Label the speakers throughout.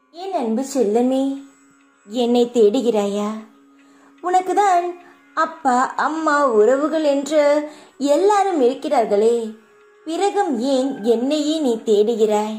Speaker 1: என் அன்பு செல்லமே என்னை தேடுகிறாயா உனக்குதான் அப்பா அம்மா உறவுகள் என்று எல்லாரும் இருக்கிறார்களே பிறகும் ஏன் என்னையே நீ தேடுகிறாய்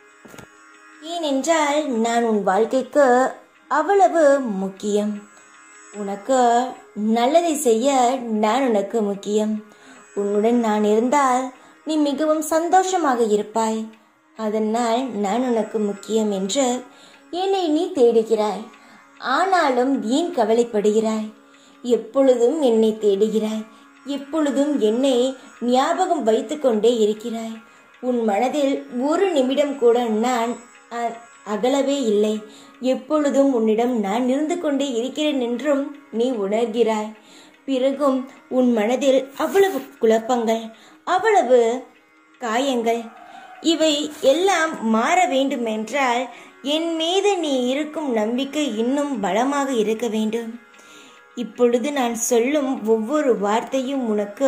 Speaker 1: ஏனென்றால் நான் உன் வாழ்க்கைக்கு அவ்வளவு முக்கியம் உனக்கு நல்லதை செய்ய நான் உனக்கு முக்கியம் உன்னுடன் நான் இருந்தால் நீ மிகவும் சந்தோஷமாக இருப்பாய் அதனால் நான் உனக்கு முக்கியம் என்று என்னை நீ தேடுகிறாய் ஆனாலும் ஏன் கவலைப்படுகிறாய் எப்பொழுதும் என்னை தேடுகிறாய் எப்பொழுதும் என்னை ஞாபகம் வைத்துக்கொண்டே இருக்கிறாய் உன் மனதில் ஒரு நிமிடம் கூட நான் அ- அகலவே இல்லை எப்பொழுதும் உன்னிடம் நான் இருந்து கொண்டே இருக்கிறேன் என்றும் நீ உணர்கிறாய் பிறகும் உன் மனதில் அவ்வளவு குழப்பங்கள் அவ்வளவு காயங்கள் இவை எல்லாம் மாற வேண்டுமென்றால் என் மீது நீ இருக்கும் நம்பிக்கை இன்னும் பலமாக இருக்க வேண்டும் இப்பொழுது நான் சொல்லும் ஒவ்வொரு வார்த்தையும் உனக்கு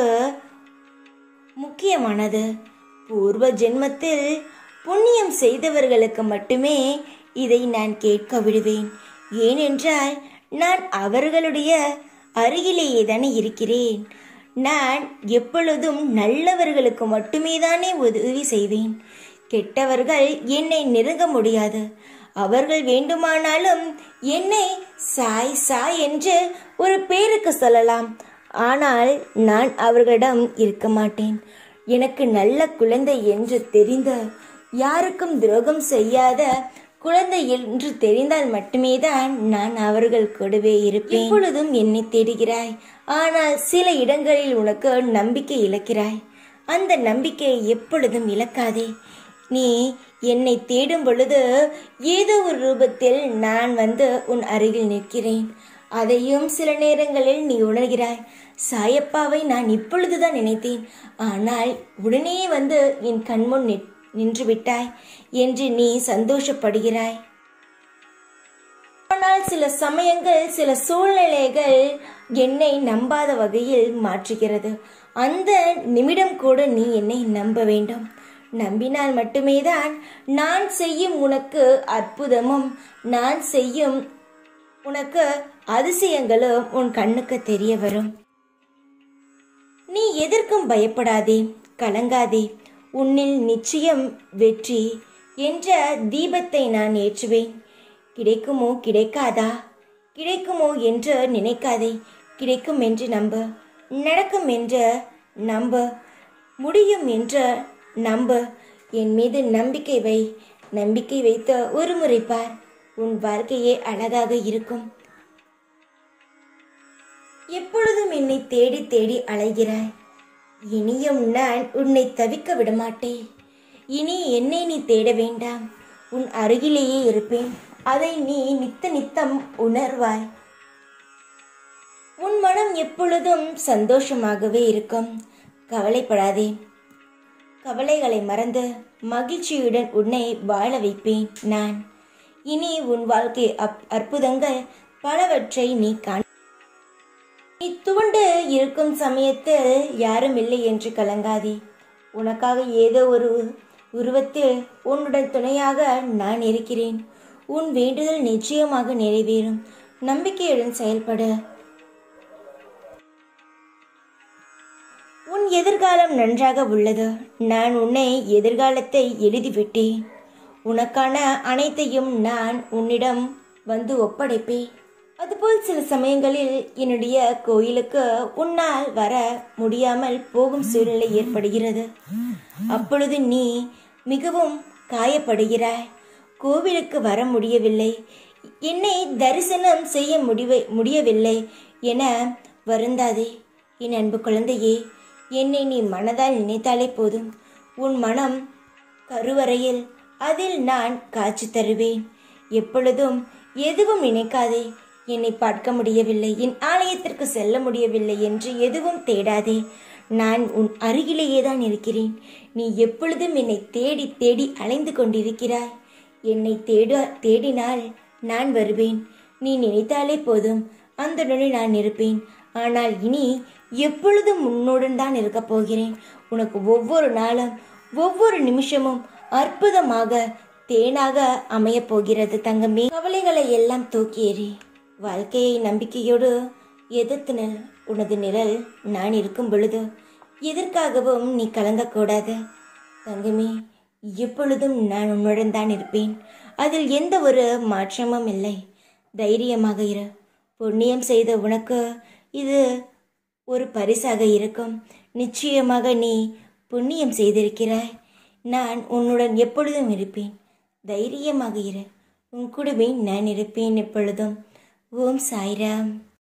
Speaker 1: முக்கியமானது பூர்வ ஜென்மத்தில் புண்ணியம் செய்தவர்களுக்கு மட்டுமே இதை நான் கேட்க விடுவேன் ஏனென்றால் நான் அவர்களுடைய அருகிலேயே தானே இருக்கிறேன் நான் எப்பொழுதும் நல்லவர்களுக்கு மட்டுமே தானே உதவி செய்வேன் கெட்டவர்கள் என்னை நெருங்க முடியாது அவர்கள் வேண்டுமானாலும் என்னை சாய் சாய் என்று ஒரு பேருக்கு சொல்லலாம் ஆனால் நான் அவர்களிடம் இருக்க மாட்டேன் எனக்கு நல்ல குழந்தை என்று தெரிந்த யாருக்கும் துரோகம் செய்யாத குழந்தை என்று தெரிந்தால் மட்டுமே தான் நான் அவர்கள் கூடவே இருப்பேன் எப்பொழுதும் என்னை தேடுகிறாய் ஆனால் சில இடங்களில் உனக்கு நம்பிக்கை இழக்கிறாய் அந்த நம்பிக்கையை எப்பொழுதும் இழக்காதே நீ என்னை தேடும் பொழுது ஏதோ ஒரு ரூபத்தில் நான் வந்து உன் அருகில் நிற்கிறேன் அதையும் சில நேரங்களில் நீ உணர்கிறாய் சாயப்பாவை நான் இப்பொழுதுதான் நினைத்தேன் ஆனால் உடனே வந்து என் கண்முன் நிற்- நின்று விட்டாய் என்று நீ சந்தோஷப்படுகிறாய் ஆனால் சில சமயங்கள் சில சூழ்நிலைகள் என்னை நம்பாத வகையில் மாற்றுகிறது அந்த நிமிடம் கூட நீ என்னை நம்ப வேண்டும் நம்பினால் மட்டுமே தான் நான் செய்யும் உனக்கு அற்புதமும் நான் செய்யும் உனக்கு அதிசயங்களும் உன் கண்ணுக்கு தெரிய வரும் நீ எதற்கும் பயப்படாதே கலங்காதே உன்னில் நிச்சயம் வெற்றி என்ற தீபத்தை நான் ஏற்றுவேன் கிடைக்குமோ கிடைக்காதா கிடைக்குமோ என்று நினைக்காதே கிடைக்கும் என்று நம்பு நடக்கும் என்று நம்பு முடியும் என்று நம்பு என் மீது நம்பிக்கை வை நம்பிக்கை வைத்த ஒரு முறை பார் உன் வாழ்க்கையே அழகாக இருக்கும் எப்பொழுதும் என்னை தேடி தேடி அலைகிறாய் இனியும் நான் உன்னை தவிக்க விடமாட்டேன் இனி என்னை நீ தேட வேண்டாம் உன் அருகிலேயே இருப்பேன் அதை நீ நித்த நித்தம் உணர்வாய் உன் மனம் எப்பொழுதும் சந்தோஷமாகவே இருக்கும் கவலைப்படாதே கவலைகளை மறந்து மகிழ்ச்சியுடன் உன்னை வாழ வைப்பேன் நான் இனி உன் வாழ்க்கை அப் அற்புதங்கள் பலவற்றை நீ காண நீ துவண்டு இருக்கும் சமயத்தில் யாரும் இல்லை என்று கலங்காதே உனக்காக ஏதோ ஒரு உருவத்தில் உன்னுடன் துணையாக நான் இருக்கிறேன் உன் வேண்டுதல் நிச்சயமாக நிறைவேறும் நம்பிக்கையுடன் செயல்படு உன் எதிர்காலம் நன்றாக உள்ளது நான் உன்னை எதிர்காலத்தை எழுதிவிட்டேன் உனக்கான அனைத்தையும் நான் உன்னிடம் வந்து ஒப்படைப்பேன் அதுபோல் சில சமயங்களில் என்னுடைய கோயிலுக்கு உன்னால் வர முடியாமல் போகும் சூழ்நிலை ஏற்படுகிறது அப்பொழுது நீ மிகவும் காயப்படுகிறாய் கோவிலுக்கு வர முடியவில்லை என்னை தரிசனம் செய்ய முடிவை முடியவில்லை என வருந்தாதே என் அன்பு குழந்தையே என்னை நீ மனதால் நினைத்தாலே போதும் உன் மனம் கருவறையில் அதில் நான் காட்சி தருவேன் எப்பொழுதும் எதுவும் நினைக்காதே என்னை பார்க்க முடியவில்லை என் ஆலயத்திற்கு செல்ல முடியவில்லை என்று எதுவும் தேடாதே நான் உன் அருகிலேயே தான் இருக்கிறேன் நீ எப்பொழுதும் என்னை தேடி தேடி அலைந்து கொண்டிருக்கிறாய் என்னை தேட தேடினால் நான் வருவேன் நீ நினைத்தாலே போதும் அந்த நொடி நான் இருப்பேன் ஆனால் இனி எப்பொழுதும் உன்னுடன் தான் இருக்கப் போகிறேன் உனக்கு ஒவ்வொரு நாளும் ஒவ்வொரு நிமிஷமும் அற்புதமாக தேனாக அமையப் போகிறது தங்கமே கவலைகளை எல்லாம் தூக்கி எறி வாழ்க்கையை நம்பிக்கையோடு எதிர்த்து நில் உனது நிழல் நான் இருக்கும் பொழுது எதற்காகவும் நீ கலங்கக்கூடாது தங்கமே எப்பொழுதும் நான் உன்னுடன் தான் இருப்பேன் அதில் எந்த ஒரு மாற்றமும் இல்லை தைரியமாக இரு புண்ணியம் செய்த உனக்கு இது ஒரு பரிசாக இருக்கும் நிச்சயமாக நீ புண்ணியம் செய்திருக்கிறாய் நான் உன்னுடன் எப்பொழுதும் இருப்பேன் தைரியமாக இரு உன் கூடவே நான் இருப்பேன் எப்பொழுதும் ஓம் சாய்ராம்